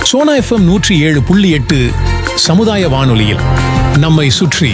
Sona FM நூற்றி ஏழு புள்ளி எட்டு சமுதாய வானொலியில் நம்மை சுற்றி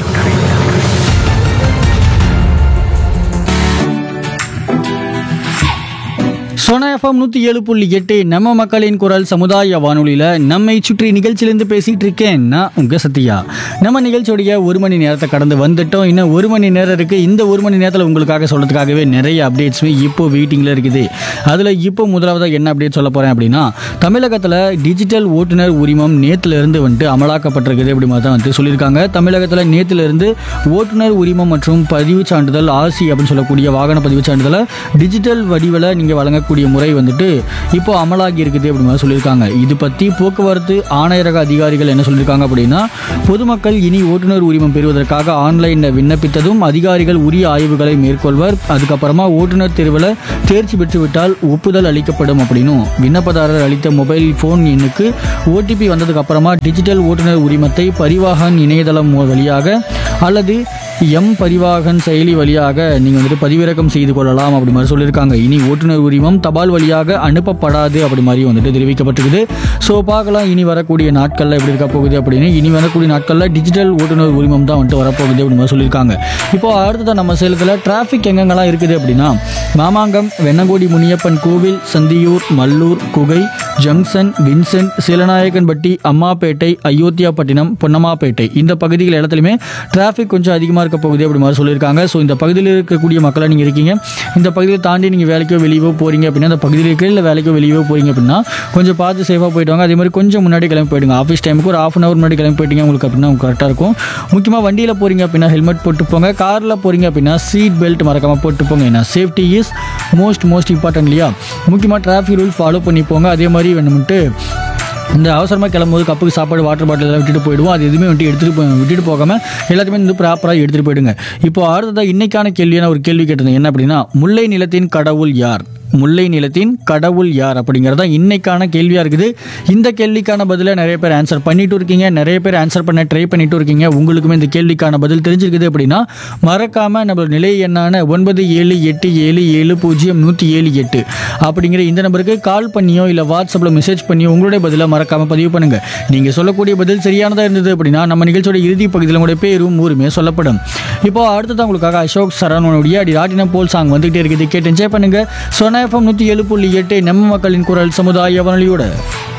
சோனா எஃப்எம் நூற்றி ஏழு புள்ளி எட்டு நம்ம மக்களின் குரல் சமுதாய வானொலியில் நம்மை சுற்றி நிகழ்ச்சியிலேருந்து பேசிகிட்டு இருக்கேன் நான் உங்கள் சத்யா நம்ம நிகழ்ச்சியோடைய ஒரு மணி நேரத்தை கடந்து வந்துட்டோம் இன்னும் ஒரு மணி நேரம் இருக்குது இந்த ஒரு மணி நேரத்தில் உங்களுக்காக சொல்கிறதுக்காகவே நிறைய அப்டேட்ஸுமே இப்போ வெயிட்டிங்கில் இருக்குது அதில் இப்போ முதலாவதாக என்ன அப்டேட் சொல்ல போகிறேன் அப்படின்னா தமிழகத்தில் டிஜிட்டல் ஓட்டுநர் உரிமம் நேற்றுலேருந்து வந்துட்டு அமலாக்கப்பட்டிருக்குது அப்படி மாதிரி தான் வந்துட்டு சொல்லியிருக்காங்க தமிழகத்தில் நேற்றுலேருந்து ஓட்டுநர் உரிமம் மற்றும் பதிவு சான்றிதழ் ஆர்சி அப்படின்னு சொல்லக்கூடிய வாகன பதிவு சான்றிதழை டிஜிட்டல் வடிவில் நீங்கள் வழங்கக்கூடிய முறை வந்துட்டு இப்போ அமலாகி இருக்குது அப்படி மாதிரி சொல்லியிருக்காங்க இது பற்றி போக்குவரத்து ஆணையரக அதிகாரிகள் என்ன சொல்லியிருக்காங்க அப்படின்னா பொதுமக்கள் இனி ஓட்டுநர் உரிமம் பெறுவதற்காக ஆன்லைனில் விண்ணப்பித்ததும் அதிகாரிகள் உரிய ஆய்வுகளை மேற்கொள்வர் அதுக்கப்புறமா ஓட்டுநர் தேர்வில் தேர்ச்சி பெற்றுவிட்டால் ஒப்புதல் அளிக்கப்படும் அப்படின்னும் விண்ணப்பதாரர் அளித்த மொபைல் ஃபோன் எண்ணுக்கு ஓடிபி வந்ததுக்கு அப்புறமா டிஜிட்டல் ஓட்டுநர் உரிமத்தை பரிவாகன் இணையதளம் வழியாக அல்லது எம் பரிவாகன் செயலி வழியாக நீங்கள் வந்துட்டு பதிவிறக்கம் செய்து கொள்ளலாம் அப்படி மாதிரி சொல்லியிருக்காங்க இனி ஓட்டுநர் உரிமம் தபால் வழியாக அனுப்பப்படாது அப்படி மாதிரி வந்துட்டு தெரிவிக்கப்பட்டிருக்குது ஸோ பார்க்கலாம் இனி வரக்கூடிய நாட்களில் எப்படி இருக்க போகுது அப்படின்னு இனி வரக்கூடிய நாட்களில் டிஜிட்டல் ஓட்டுநர் உரிமம் தான் வந்துட்டு வரப்போகுது அப்படி மாதிரி சொல்லியிருக்காங்க இப்போ அடுத்ததான் நம்ம சேலத்தில் டிராஃபிக் எங்கெங்கெல்லாம் இருக்குது அப்படின்னா மாமாங்கம் வெண்ணங்கோடி முனியப்பன் கோவில் சந்தியூர் மல்லூர் குகை ஜங்ஷன் வின்சென்ட் சீலநாயக்கன்பட்டி அம்மாப்பேட்டை அயோத்தியாப்பட்டினம் பொன்னம்மாப்பேட்டை இந்த பகுதிகள் இடத்துலையுமே டிராஃபிக் கொஞ்சம் அதிகமாக இருக்க போகுது அப்படி மாதிரி சொல்லியிருக்காங்க ஸோ இந்த பகுதியில் இருக்கக்கூடிய மக்களாக நீங்கள் இருக்கீங்க இந்த பகுதியை தாண்டி நீங்கள் வேலைக்கோ வெளியவோ போகிறீங்க அப்படின்னா இந்த பகுதியில் இருக்கிற இல்லை வேலைக்கோ வெளியவோ போகிறீங்க அப்படின்னா கொஞ்சம் பார்த்து சேஃபாக போயிட்டு வாங்க அதே மாதிரி கொஞ்சம் முன்னாடி கிளம்பி போயிடுங்க ஆஃபீஸ் டைமுக்கு ஒரு ஆஃப் அன் ஹவர் முன்னாடி கிளம்பி போயிட்டீங்க உங்களுக்கு அப்படின்னா கரெக்டாக இருக்கும் முக்கியமாக வண்டியில் போகிறீங்க அப்படின்னா ஹெல்மெட் போட்டு போங்க காரில் போகிறீங்க அப்படின்னா சீட் பெல்ட் மறக்காமல் போட்டு போங்க ஏன்னா safety is most most important இல்லையா முக்கியமாக டிராஃபிக் ரூல் ஃபாலோ பண்ணி போங்க அதே மாதிரி வேணும்ட்டு இந்த அவசரமாக கிளம்பும்போது கப்புக்கு சாப்பாடு வாட்டர் பாட்டில் எல்லாம் விட்டுட்டு போயிடுவோம் அது எதுவுமே வந்துட்டு எடுத்துகிட்டு போய் விட்டுட்டு போகாமல் எல்லாத்தையுமே வந்து ப்ராப்பராக எடுத்துகிட்டு போயிடுங்க இப்போ அடுத்ததாக இன்னைக்கான கேள்வியான ஒரு கேள்வி கேட்டிருந்தேன் என்ன அப்படின்னா முல்லை நிலத்தின் கடவுள் யார் முல்லை நிலத்தின் கடவுள் யார் அப்படிங்கிறதா இன்னைக்கான கேள்வியாக இருக்குது இந்த கேள்விக்கான பதிலை நிறைய பேர் ஆன்சர் பண்ணிட்டு இருக்கீங்க நிறைய பேர் ஆன்சர் பண்ண ட்ரை பண்ணிட்டு இருக்கீங்க உங்களுக்குமே இந்த கேள்விக்கான பதில் தெரிஞ்சிருக்குது அப்படின்னா மறக்காமல் நம்மளோட நிலை எண்ணான ஒன்பது ஏழு எட்டு ஏழு ஏழு பூஜ்ஜியம் நூற்றி ஏழு எட்டு அப்படிங்கிற இந்த நம்பருக்கு கால் பண்ணியோ இல்லை வாட்ஸ்அப்பில் மெசேஜ் பண்ணியோ உங்களுடைய பதிலை மறக்காமல் பதிவு பண்ணுங்க நீங்கள் சொல்லக்கூடிய பதில் சரியானதாக இருந்தது அப்படின்னா நம்ம நிகழ்ச்சியோட இறுதி பகுதியில் உங்களுடைய பேரும் ஊருமே சொல்லப்படும் இப்போ அடுத்ததான் உங்களுக்காக அசோக் சரவணனுடைய அடி ராட்டினம் போல் சாங் வந்துகிட்டே இருக்குது கேட்டு என்ஜாய் பண்ணுங்க சொன்ன எஃப்எம் நூற்றி ஏழு புள்ளி எட்டு நம்ம மக்களின் குரல் சமுதாய வானொலியோட